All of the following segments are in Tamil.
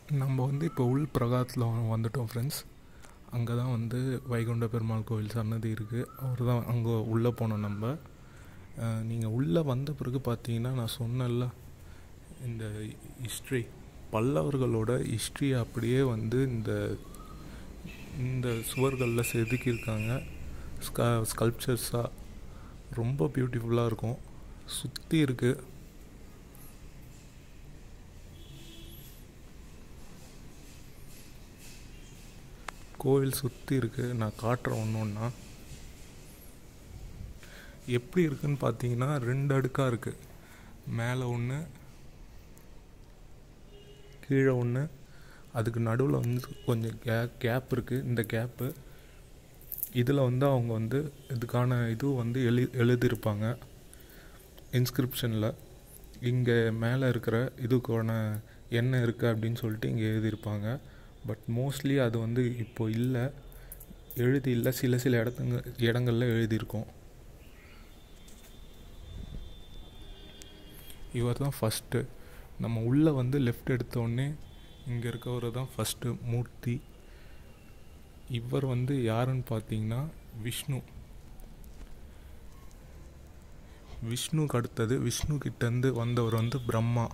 நம்ம வந்து இப்போ உள் பிரகாரத்தில் வந்துட்டோம் ஃப்ரெண்ட்ஸ் அங்கே தான் வந்து வைகுண்ட பெருமாள் கோவில் சன்னதி இருக்குது அவர் தான் அங்கே உள்ளே போனோம் நம்ம நீங்கள் உள்ளே வந்த பிறகு பார்த்தீங்கன்னா நான் சொன்னேன்ல இந்த ஹிஸ்ட்ரி பல்லவர்களோட ஹிஸ்ட்ரி அப்படியே வந்து இந்த இந்த சுவர்களில் செதுக்கியிருக்காங்க ஸ்க ஸ்கல்ப்சர்ஸாக ரொம்ப பியூட்டிஃபுல்லாக இருக்கும் சுற்றி இருக்குது கோவில் சுற்றி இருக்குது நான் காட்டுறேன் ஒன்று ஒன்றா எப்படி இருக்குன்னு பார்த்தீங்கன்னா ரெண்டு அடுக்காக இருக்குது மேலே ஒன்று கீழே ஒன்று அதுக்கு நடுவில் வந்து கொஞ்சம் கே கேப் இருக்குது இந்த கேப்பு இதில் வந்து அவங்க வந்து இதுக்கான இது வந்து எழு எழுதியிருப்பாங்க இன்ஸ்கிரிப்ஷனில் இங்கே மேலே இருக்கிற இதுக்கான என்ன இருக்குது அப்படின்னு சொல்லிட்டு இங்கே எழுதியிருப்பாங்க பட் மோஸ்ட்லி அது வந்து இப்போ இல்லை எழுதி இல்லை சில சில இடத்துங்க இடங்களில் எழுதியிருக்கோம் இவர் தான் ஃபஸ்ட்டு நம்ம உள்ளே வந்து லெஃப்ட் எடுத்தோடனே இங்கே இருக்கவர் தான் ஃபஸ்ட்டு மூர்த்தி இவர் வந்து யாருன்னு பார்த்தீங்கன்னா விஷ்ணு விஷ்ணுக்கு அடுத்தது விஷ்ணு கிட்டேருந்து வந்தவர் வந்து பிரம்மா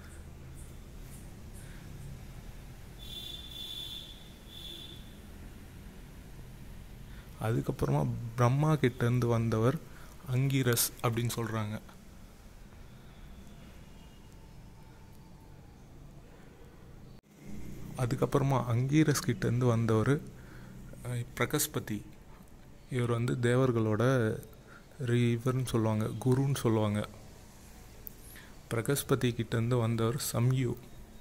அதுக்கப்புறமா பிரம்மா கிட்டேருந்து வந்தவர் அங்கீரஸ் அப்படின்னு சொல்கிறாங்க அதுக்கப்புறமா அங்கீரஸ் கிட்டேருந்து வந்தவர் பிரகஸ்பதி இவர் வந்து தேவர்களோட இவர்னு சொல்லுவாங்க குருன்னு சொல்லுவாங்க பிரகஸ்பதி கிட்டேருந்து வந்தவர் சம்யு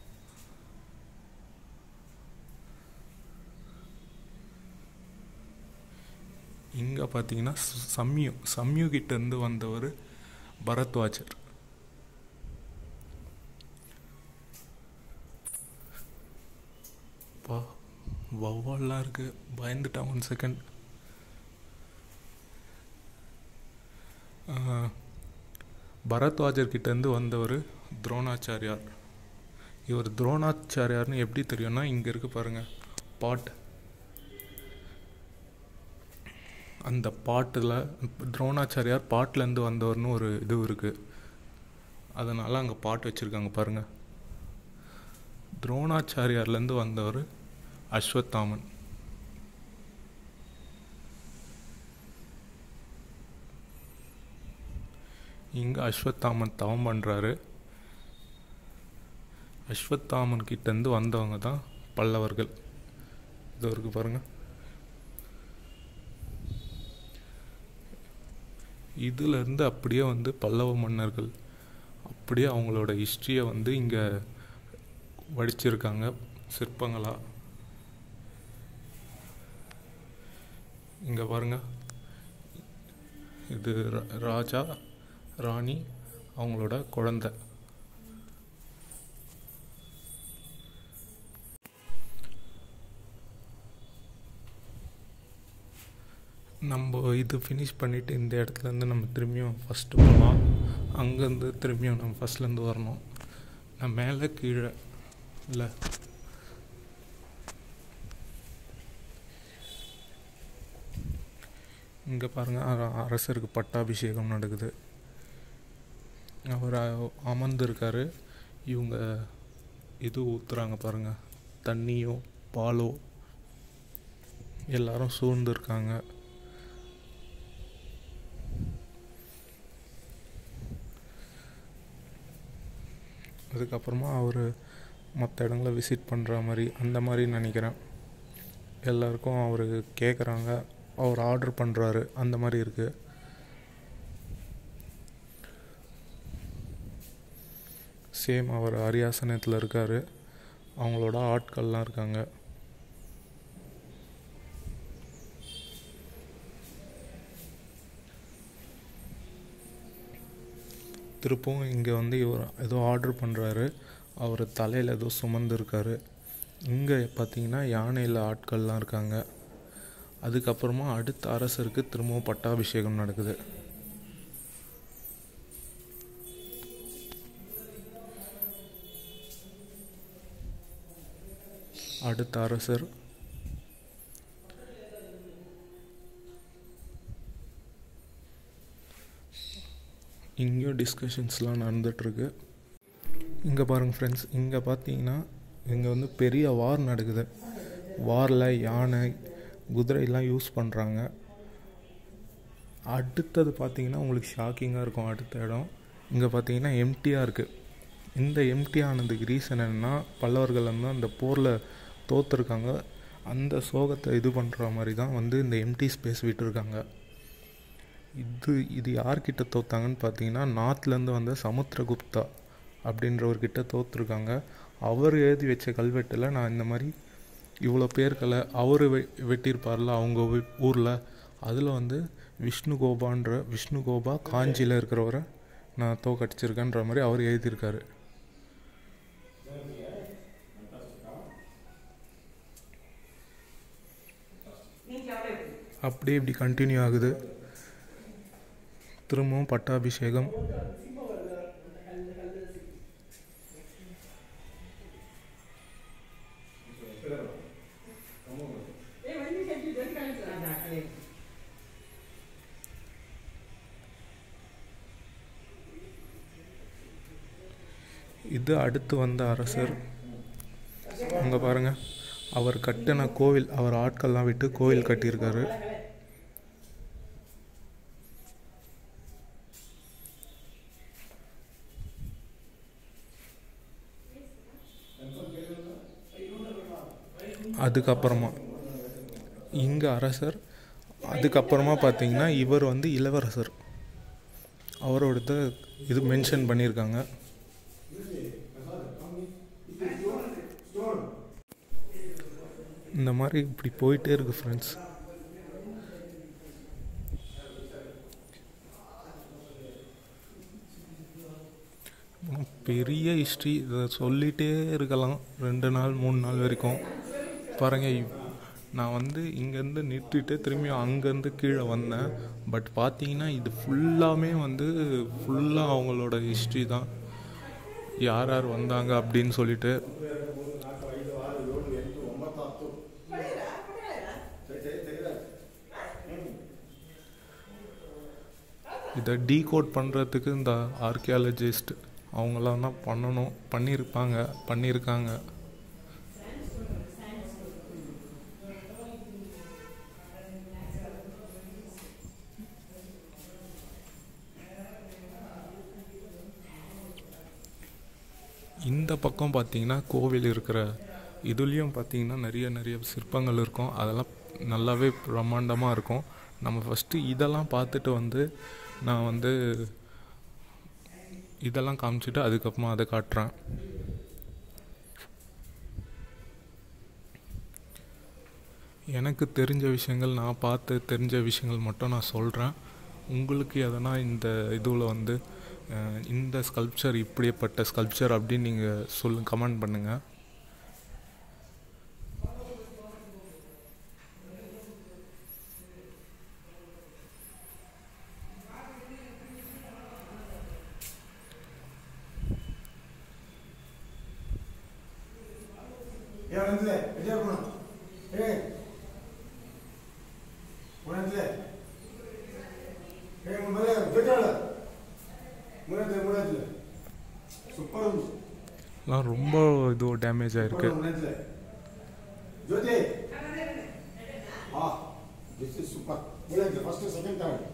இங்கே பார்த்தீங்கன்னா சம்யு சம்யு கிட்டேருந்து வந்தவர் பரத்வாஜர் பா வௌவால்லாம் இருக்குது பயந்துட்டான் ஒன் செகண்ட் பரத்வாஜர் கிட்டேருந்து வந்தவர் துரோணாச்சாரியார் இவர் துரோணாச்சாரியார்னு எப்படி தெரியும்னா இங்கே இருக்கு பாருங்கள் பாட் அந்த பாட்டில் துரோணாச்சாரியார் பாட்டிலேருந்து வந்தவர்னு ஒரு இது இருக்குது அதனால் அங்கே பாட்டு வச்சுருக்காங்க பாருங்கள் துரோணாச்சாரியார்லேருந்து வந்தவர் அஸ்வத்தாமன் இங்கே அஸ்வத்தாமன் தவம் பண்ணுறாரு அஸ்வத்தாமன் கிட்டேருந்து வந்தவங்க தான் பல்லவர்கள் இது இருக்கு பாருங்கள் இதிலேருந்து அப்படியே வந்து பல்லவ மன்னர்கள் அப்படியே அவங்களோட ஹிஸ்ட்ரியை வந்து இங்கே வடிச்சிருக்காங்க சிற்பங்களாக இங்கே பாருங்க இது ராஜா ராணி அவங்களோட குழந்த நம்ம இது ஃபினிஷ் பண்ணிவிட்டு இந்த இடத்துலேருந்து நம்ம திரும்பியும் ஃபஸ்ட்டு போகலாம் அங்கேருந்து திரும்பியும் நம்ம ஃபஸ்ட்லேருந்து வரணும் நான் மேலே கீழே இல்லை இங்கே பாருங்கள் அரசருக்கு பட்டாபிஷேகம் நடக்குது அவர் அமர்ந்திருக்காரு இவங்க இது ஊற்றுறாங்க பாருங்கள் தண்ணியோ பாலோ எல்லாரும் சூழ்ந்துருக்காங்க அதுக்கப்புறமா அவர் மற்ற இடங்களை விசிட் பண்ணுற மாதிரி அந்த மாதிரி நினைக்கிறேன் எல்லாருக்கும் அவர் கேட்குறாங்க அவர் ஆர்டர் பண்ணுறாரு அந்த மாதிரி இருக்குது சேம் அவர் அரியாசனத்தில் இருக்கார் அவங்களோட ஆட்கள்லாம் இருக்காங்க திருப்பவும் இங்கே வந்து இவர் ஏதோ ஆர்டர் பண்ணுறாரு அவர் தலையில் ஏதோ சுமந்துருக்காரு இங்கே பார்த்தீங்கன்னா யானையில் ஆட்கள்லாம் இருக்காங்க அதுக்கப்புறமா அடுத்த அரசருக்கு திரும்பவும் பட்டாபிஷேகம் நடக்குது அடுத்த அரசர் இங்கேயும் டிஸ்கஷன்ஸ்லாம் நடந்துகிட்ருக்கு இங்கே பாருங்கள் ஃப்ரெண்ட்ஸ் இங்கே பார்த்தீங்கன்னா இங்கே வந்து பெரிய வார் நடக்குது வாரில் யானை குதிரையெல்லாம் யூஸ் பண்ணுறாங்க அடுத்தது பார்த்தீங்கன்னா உங்களுக்கு ஷாக்கிங்காக இருக்கும் அடுத்த இடம் இங்கே பார்த்தீங்கன்னா எம்டியாக இருக்குது இந்த எம்டி ஆனதுக்கு ரீசன் என்னென்னா பல்லவர்கள் வந்து அந்த போரில் தோற்றுருக்காங்க அந்த சோகத்தை இது பண்ணுற மாதிரி தான் வந்து இந்த எம்டி ஸ்பேஸ் விட்டுருக்காங்க இது இது யார்கிட்ட தோத்தாங்கன்னு பார்த்தீங்கன்னா நார்த்லேருந்து வந்த சமுத்திரகுப்தா அப்படின்றவர்கிட்ட தோற்றுருக்காங்க அவர் எழுதி வச்ச கல்வெட்டில் நான் இந்த மாதிரி இவ்வளோ பேர்களை அவர் வெ வெட்டியிருப்பார்ல அவங்க ஊரில் அதில் வந்து விஷ்ணு கோபான்ற விஷ்ணு கோபா காஞ்சியில் இருக்கிறவரை நான் தோக்கடிச்சிருக்கேன்ற மாதிரி அவர் எழுதியிருக்காரு அப்படியே இப்படி கண்டினியூ ஆகுது திரும்பவும் பட்டாபிஷேகம் இது அடுத்து வந்த அரசர் அங்கே பாருங்கள் அவர் கட்டின கோவில் அவர் ஆட்கள்லாம் விட்டு கோவில் கட்டியிருக்காரு அதுக்கப்புறமா இங்கே அரசர் அதுக்கப்புறமா பார்த்தீங்கன்னா இவர் வந்து இளவரசர் அவரோடத இது மென்ஷன் பண்ணியிருக்காங்க இந்த மாதிரி இப்படி போயிட்டே இருக்கு ஃப்ரெண்ட்ஸ் பெரிய ஹிஸ்ட்ரி இதை சொல்லிகிட்டே இருக்கலாம் ரெண்டு நாள் மூணு நாள் வரைக்கும் பாருங்க நான் வந்து இங்கேருந்து நிறுத்திட்டு திரும்பி அங்கேருந்து கீழே வந்தேன் பட் பார்த்தீங்கன்னா இது ஃபுல்லாமே வந்து ஃபுல்லாக அவங்களோட ஹிஸ்ட்ரி தான் யார் யார் வந்தாங்க அப்படின்னு சொல்லிட்டு இதை டீகோட் பண்ணுறதுக்கு இந்த ஆர்கியாலஜிஸ்ட் அவங்களாம் தான் பண்ணணும் பண்ணியிருப்பாங்க பண்ணியிருக்காங்க இந்த பக்கம் பார்த்தீங்கன்னா கோவில் இருக்கிற இதுலேயும் பார்த்தீங்கன்னா நிறைய நிறைய சிற்பங்கள் இருக்கும் அதெல்லாம் நல்லாவே பிரம்மாண்டமாக இருக்கும் நம்ம ஃபஸ்ட்டு இதெல்லாம் பார்த்துட்டு வந்து நான் வந்து இதெல்லாம் காமிச்சிட்டு அதுக்கப்புறமா அதை காட்டுறேன் எனக்கு தெரிஞ்ச விஷயங்கள் நான் பார்த்து தெரிஞ்ச விஷயங்கள் மட்டும் நான் சொல்கிறேன் உங்களுக்கு எதனா இந்த இதுவில் வந்து இந்த ஸ்கல்ப்சர் இப்படிப்பட்ட ஸ்கல்ப்சர் அப்படின்னு நீங்கள் சொல்லு கமெண்ட் பண்ணுங்கள் 야, 런데, 이제 보나. 예. 보는데. 예, 뭐 말해, 저자라. முன்னாடி முன்னாடி சூப்பர் எல்லாம் ரொம்ப இது டேமேஜ் ஆயிருக்கு முன்னாடி ஜோதி ஆ திஸ் இஸ் சூப்பர் முன்னாடி ஃபர்ஸ்ட் செகண்ட் தேர்ட்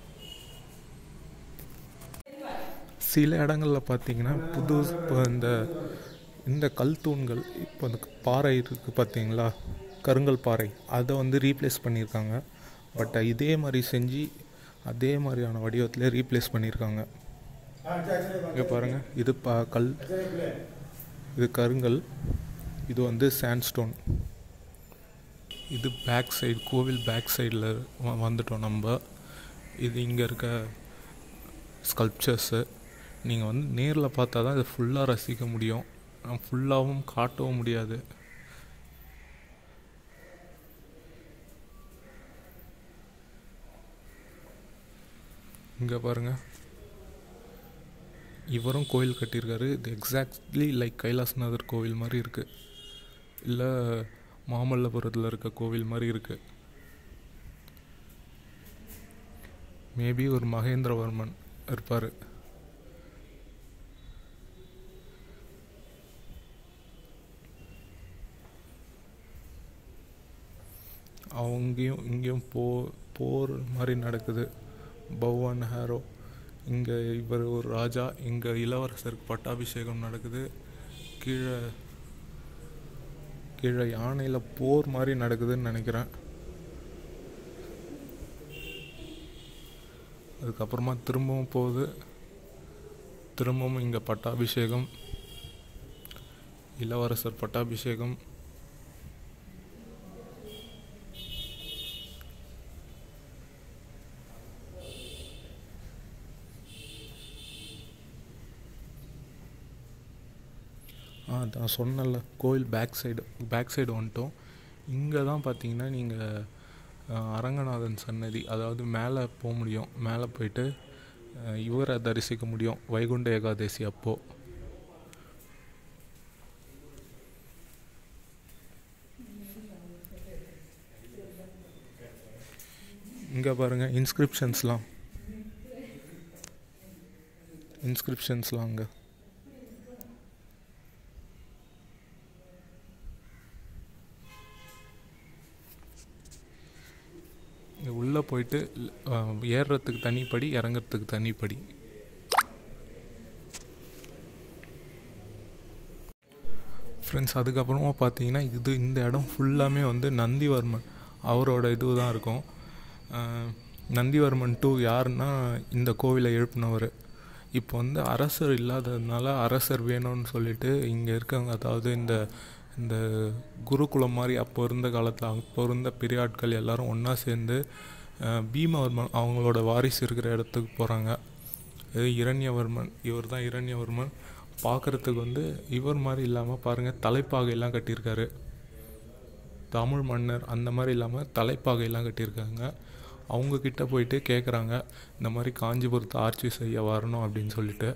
சில இடங்களில் பார்த்தீங்கன்னா புது இப்போ இந்த இந்த கல் தூண்கள் இப்போ அந்த பாறை இருக்குது பார்த்தீங்களா கருங்கல் பாறை அதை வந்து ரீப்ளேஸ் பண்ணியிருக்காங்க பட் இதே மாதிரி செஞ்சு அதே மாதிரியான வடிவத்தில் ரீப்ளேஸ் பண்ணியிருக்காங்க ஆ சரி சரி இங்கே பாருங்கள் இது பா கல் இது கருங்கல் இது வந்து சாண்ட்ஸ்டோன் இது பேக் சைடு கோவில் பேக் சைடில் வந்துட்டோம் நம்ம இது இங்கே இருக்க ஸ்கல்ப்சர்ஸு நீங்கள் வந்து நேரில் பார்த்தா தான் இதை ஃபுல்லாக ரசிக்க முடியும் ஃபுல்லாகவும் காட்டவும் முடியாது இங்கே பாருங்கள் இவரும் கோயில் கட்டியிருக்காரு இது எக்ஸாக்ட்லி லைக் கைலாசநாதர் கோவில் மாதிரி இருக்குது இல்லை மாமல்லபுரத்தில் இருக்க கோவில் மாதிரி இருக்குது மேபி ஒரு மகேந்திரவர்மன் இருப்பார் அவங்கேயும் இங்கேயும் போ போர் மாதிரி நடக்குது பவன் ஹேரோ இங்கே இவர் ஒரு ராஜா இங்கே இளவரசருக்கு பட்டாபிஷேகம் நடக்குது கீழே கீழே யானையில் போர் மாதிரி நடக்குதுன்னு நினைக்கிறேன் அதுக்கப்புறமா திரும்பவும் போகுது திரும்பவும் இங்கே பட்டாபிஷேகம் இளவரசர் பட்டாபிஷேகம் ஆ நான் சொன்னல கோயில் பேக் சைடு பேக் சைடு வந்துட்டோம் இங்கே தான் பார்த்தீங்கன்னா நீங்கள் அரங்கநாதன் சன்னதி அதாவது மேலே போக முடியும் மேலே போயிட்டு அஹ், இவரை தரிசிக்க முடியும் வைகுண்ட ஏகாதசி அப்போது இங்கே பாருங்கள் இன்ஸ்கிரிப்ஷன்ஸ்லாம் இன்ஸ்கிரிப்ஷன்ஸ்லாம் அங்கே இங்கே உள்ளே போயிட்டு அஹ், ஏறுறதுக்கு தனிப்படி இறங்குறதுக்கு தனிப்படி ஃப்ரெண்ட்ஸ் அதுக்கப்புறமா பார்த்தீங்கன்னா இது இந்த இடம் ஃபுல்லாமே வந்து நந்திவர்மன் அவரோட இது தான் இருக்கும் அஹ், நந்திவர்மன் டூ யாருன்னா இந்த கோவிலை எழுப்பினவர் இப்போ வந்து அரசர் இல்லாததுனால அரசர் வேணும்னு சொல்லிட்டு இங்கே இருக்கவங்க அதாவது இந்த இந்த குருகுலம் மாதிரி அப்போ இருந்த காலத்தில் அப்போ இருந்த பெரிய ஆட்கள் எல்லாரும் ஒன்றா சேர்ந்து அஹ், பீமவர்மன் அவங்களோட வாரிசு இருக்கிற இடத்துக்கு போகிறாங்க இது இரண்யவர்மன் இவர் தான் இரண்யவர்மன் பார்க்குறதுக்கு வந்து இவர் மாதிரி இல்லாமல் பாருங்கள் தலைப்பாகையெல்லாம் கட்டியிருக்காரு தமிழ் மன்னர் அந்த மாதிரி இல்லாமல் தலைப்பாகையெல்லாம் கட்டியிருக்காங்க அவங்க கிட்ட போயிட்டு கேட்குறாங்க இந்த மாதிரி காஞ்சிபுரத்தை ஆட்சி செய்ய வரணும் அப்படின்னு சொல்லிட்டு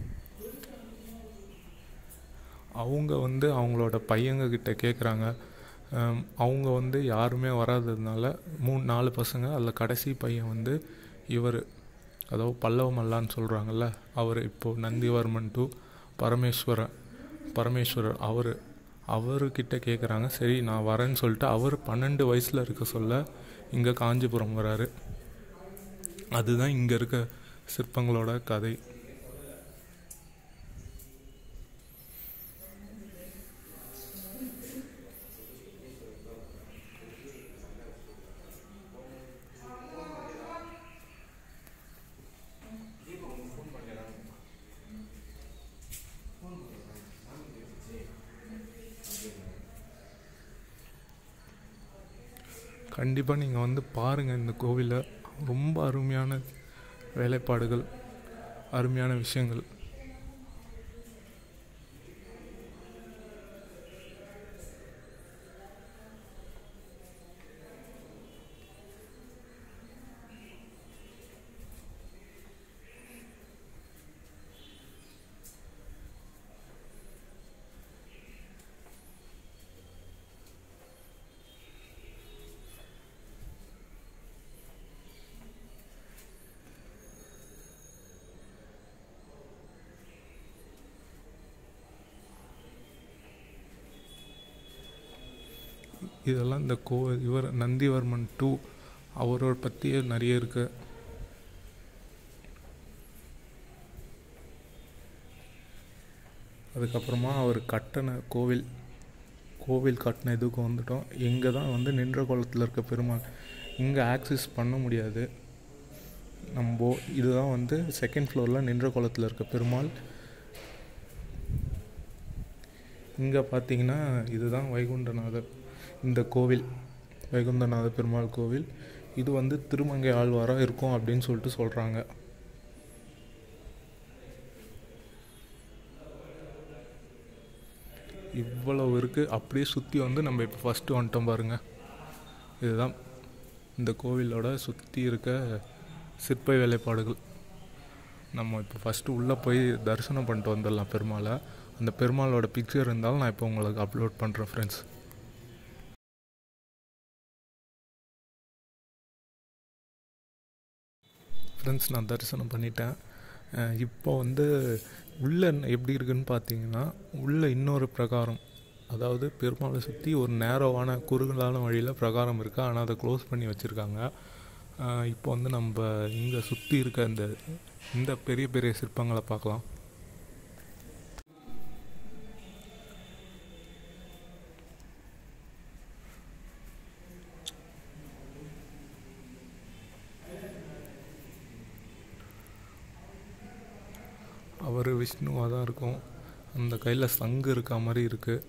அவங்க வந்து அவங்களோட பையங்க கிட்ட கேட்குறாங்க அவங்க வந்து யாருமே வராததுனால மூணு நாலு பசங்க அதில் கடைசி பையன் வந்து இவர் அதாவது பல்லவ மல்லான்னு சொல்கிறாங்கல்ல அவர் இப்போது நந்திவர்மன் டு பரமேஸ்வரன் பரமேஸ்வரர் அவர் அவர்கிட்ட கேட்குறாங்க சரி நான் வரேன்னு சொல்லிட்டு அவர் பன்னெண்டு வயசில் இருக்க சொல்ல இங்கே காஞ்சிபுரம் வராரு அதுதான் இங்கே இருக்க சிற்பங்களோட கதை கண்டிப்பாக நீங்கள் வந்து பாருங்கள் இந்த கோவிலை ரொம்ப அருமையான வேலைப்பாடுகள் அருமையான விஷயங்கள் இதெல்லாம் இந்த கோ இவர் நந்திவர்மன் டூ அவரோட பற்றியே நிறைய இருக்கு அதுக்கப்புறமா அவர் கட்டின கோவில் கோவில் கட்டின இதுக்கு வந்துட்டோம் இங்கே தான் வந்து நின்ற குளத்தில் இருக்க பெருமாள் இங்கே ஆக்சஸ் பண்ண முடியாது நம்ம இதுதான் வந்து செகண்ட் ஃப்ளோரில் நின்ற குளத்தில் இருக்க பெருமாள் இங்கே பார்த்தீங்கன்னா இதுதான் வைகுண்டநாதர் இந்த கோவில் வைகுண்டநாத பெருமாள் கோவில் இது வந்து திருமங்கை ஆழ்வாராக இருக்கும் அப்படின்னு சொல்லிட்டு சொல்கிறாங்க இவ்வளவு இருக்குது அப்படியே சுற்றி வந்து நம்ம இப்போ ஃபஸ்ட்டு வந்துட்டோம் பாருங்கள் இதுதான் இந்த கோவிலோட சுற்றி இருக்க சிற்ப வேலைப்பாடுகள் நம்ம இப்போ ஃபஸ்ட்டு உள்ளே போய் தரிசனம் பண்ணிட்டு வந்துடலாம் பெருமாளை அந்த பெருமாளோட பிக்சர் இருந்தாலும் நான் இப்போ உங்களுக்கு அப்லோட் பண்ணுறேன் ஃப்ரெண்ட்ஸ் ஃப்ரெண்ட்ஸ் நான் தரிசனம் பண்ணிட்டேன் அஹ் இப்போ வந்து உள்ளே எப்படி இருக்குன்னு பார்த்தீங்கன்னா உள்ளே இன்னொரு பிரகாரம் அதாவது பெருமாளை சுற்றி ஒரு நேரோவான குறுகலான வழியில் பிரகாரம் இருக்குது ஆனால் அதை க்ளோஸ் பண்ணி வச்சுருக்காங்க இப்போ வந்து நம்ம இங்கே சுற்றி இருக்க இந்த இந்த பெரிய பெரிய சிற்பங்களை பார்க்கலாம் அவர் விஷ்ணுவாக தான் இருக்கும் அந்த கையில் சங்கு இருக்க மாதிரி இருக்குது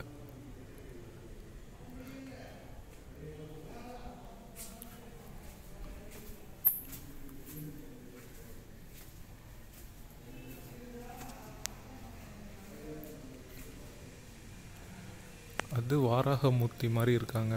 அது வாராகமூர்த்தி மாதிரி இருக்காங்க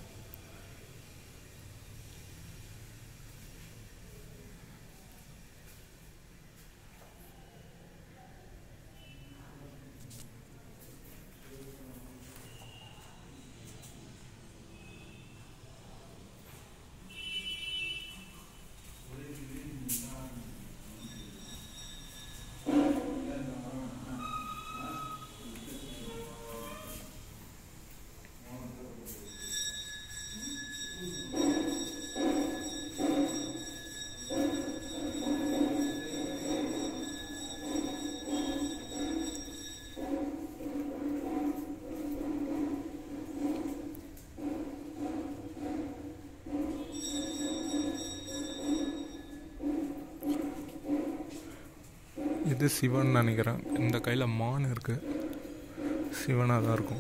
இது சிவன் நினைக்கிறேன் இந்த கையில் மான் இருக்கு சிவனாக தான் இருக்கும்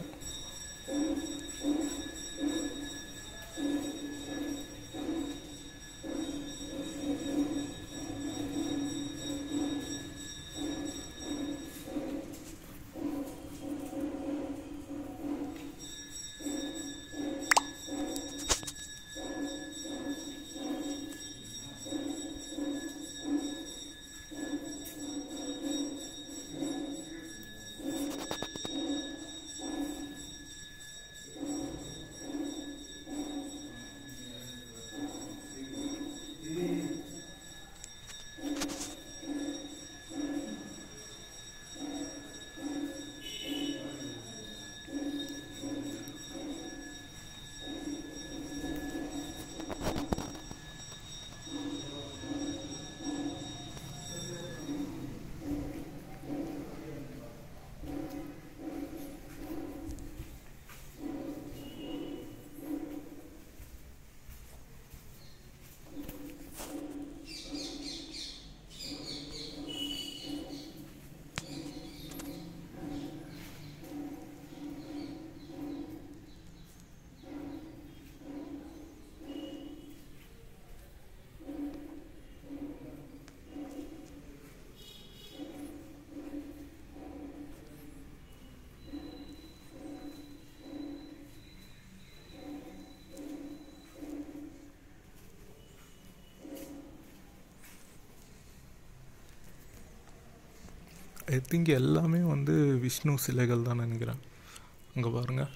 ஐ திங்க் எல்லாமே வந்து விஷ்ணு சிலைகள் தான் நினைக்கிறேன் அங்கே பாருங்கள்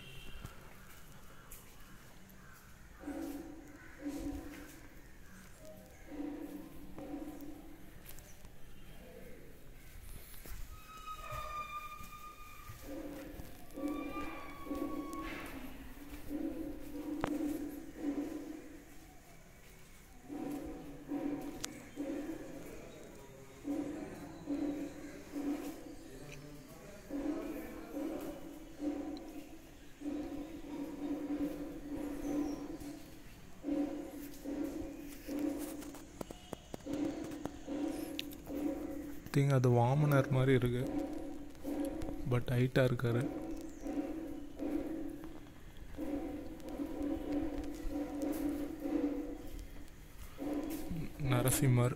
திங்க் அது வாமனர் மாதிரி இருக்கு பட் ஹைட்டாக இருக்காரு நரசிம்மர்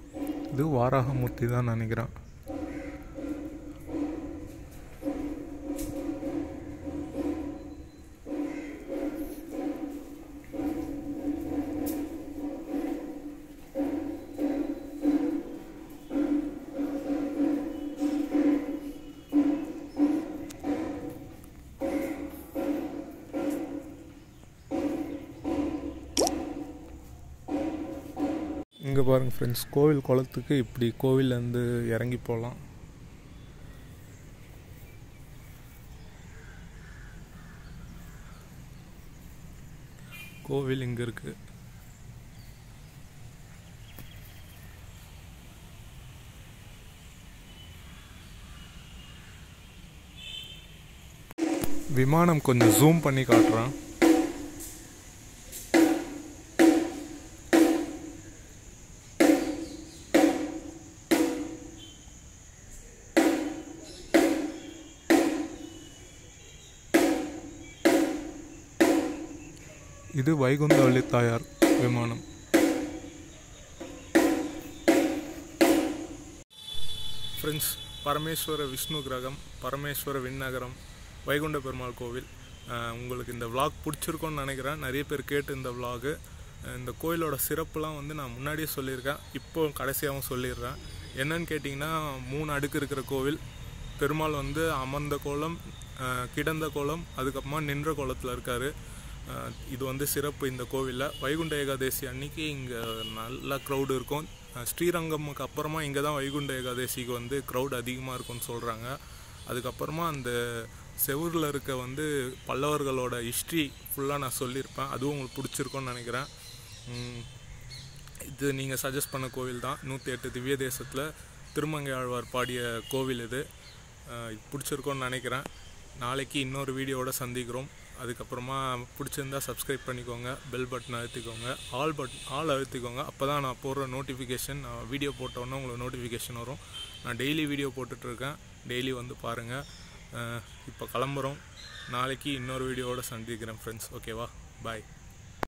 இது வாராகமூர்த்தி தான் நினைக்கிறேன் இங்கே பாருங்கள் ஃப்ரெண்ட்ஸ் கோவில் குளத்துக்கு இப்படி கோவிலேருந்து இறங்கி போகலாம் கோவில் இங்கே இருக்குது விமானம் கொஞ்சம் ஜூம் பண்ணி காட்டுறேன் இது வைகுந்தவள்ளி தாயார் விமானம் ஃப்ரெண்ட்ஸ் பரமேஸ்வர விஷ்ணு கிரகம் பரமேஸ்வர விண்ணகரம் வைகுண்ட பெருமாள் கோவில் அஹ் உங்களுக்கு இந்த vlog பிடிச்சிருக்கும்னு நினைக்கிறேன் நிறைய பேர் கேட்டு இந்த vlog அஹ் இந்த கோயிலோட சிறப்புலாம் வந்து நான் முன்னாடியே சொல்லியிருக்கேன் இப்போ கடைசியாகவும் சொல்லிடுறேன் என்னன்னு கேட்டிங்கன்னா மூணு அடுக்கு இருக்கிற கோவில் பெருமாள் வந்து அமர்ந்த கோலம் அஹ் கிடந்த கோலம் அதுக்கப்புறமா நின்ற கோலத்தில் இருக்கார் இது வந்து சிறப்பு இந்த கோவிலில் வைகுண்ட ஏகாதசி அன்னைக்கு இங்கே நல்ல க்ரௌடு இருக்கும் அஹ் ஸ்ரீரங்கமுக்கு அப்புறமா இங்கே தான் வைகுண்ட ஏகாதசிக்கு வந்து க்ரௌட் அதிகமாக இருக்கும்னு சொல்கிறாங்க அதுக்கப்புறமா அந்த செவுரில் இருக்க வந்து பல்லவர்களோட ஹிஸ்ட்ரி ஃபுல்லாக நான் சொல்லியிருப்பேன் அதுவும் உங்களுக்கு பிடிச்சிருக்கும்னு நினைக்கிறேன் உம், இது நீங்கள் சஜஸ்ட் பண்ண கோவில் தான் நூற்றி எட்டு திவ்ய தேசத்தில் திருமங்கை ஆழ்வார் பாடிய கோவில் இது அஹ் இது பிடிச்சிருக்கோன்னு நினைக்கிறேன் நாளைக்கு இன்னொரு வீடியோவோட சந்திக்கிறோம் அதுக்கப்புறமா பிடிச்சிருந்தா சப்ஸ்கிரைப் பண்ணிக்கோங்க பெல் பட்டன் அழுத்திக்கோங்க ஆல் பட் ஆல் அழுத்திக்கோங்க அப்போ தான் நான் போடுற நோட்டிஃபிகேஷன் நான் வீடியோ போட்டோன்னே உங்களுக்கு நோட்டிஃபிகேஷன் வரும் நான் டெய்லி வீடியோ போட்டுட்ருக்கேன் டெய்லி வந்து பாருங்கள் இப்போ கிளம்புறோம் நாளைக்கு இன்னொரு வீடியோவோட சந்திக்கிறேன் ஃப்ரெண்ட்ஸ் ஓகேவா பாய்